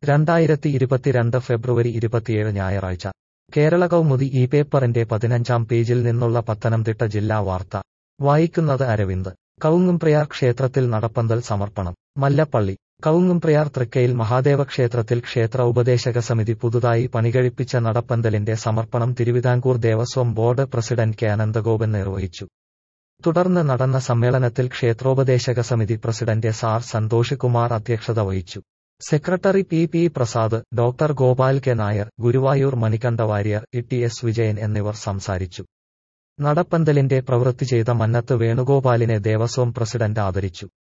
രണ്ടായിരത്തി ഇരുപത്തിരണ്ട് ഫെബ്രുവരി ഇരുപത്തിയേഴ് ഞായറാഴ്ച കേരള കൗമുദി ഈ പേപ്പറിന്റെ പതിനഞ്ചാം പേജിൽ നിന്നുള്ള പത്തനംതിട്ട ജില്ലാ വാർത്ത വായിക്കുന്നത് അരവിന്ദ് കവുങ്ങുംപ്രയാർ ക്ഷേത്രത്തിൽ നടപ്പന്തൽ സമർപ്പണം മല്ലപ്പള്ളി കവുങ്ങുംപ്രയാർ തൃക്കയിൽ മഹാദേവ ക്ഷേത്രത്തിൽ ക്ഷേത്ര ഉപദേശക സമിതി പുതുതായി പണികഴിപ്പിച്ച നടപ്പന്തലിന്റെ സമർപ്പണം Thiruvithamkoor Devaswom board president K Ananthagopan നിർവഹിച്ചു തുടർന്ന് നടന്ന സമ്മേളനത്തിൽ ക്ഷേത്രോപദേശക സമിതി president S R Santhosh Kumar അധ്യക്ഷത വഹിച്ചു secretary P P Prasad doctor Gopal K Nair Guruvayur Manikanta Variar E S Vijayan എന്നിവർ സംസാരിച്ചു നടപ്പന്തലിന്റെ പ്രവൃത്തി ചെയ്ത മന്നത്ത് വേണുഗോപാലിനെ ദേവസ്വം പ്രസിഡന്റ് ആദരിച്ചു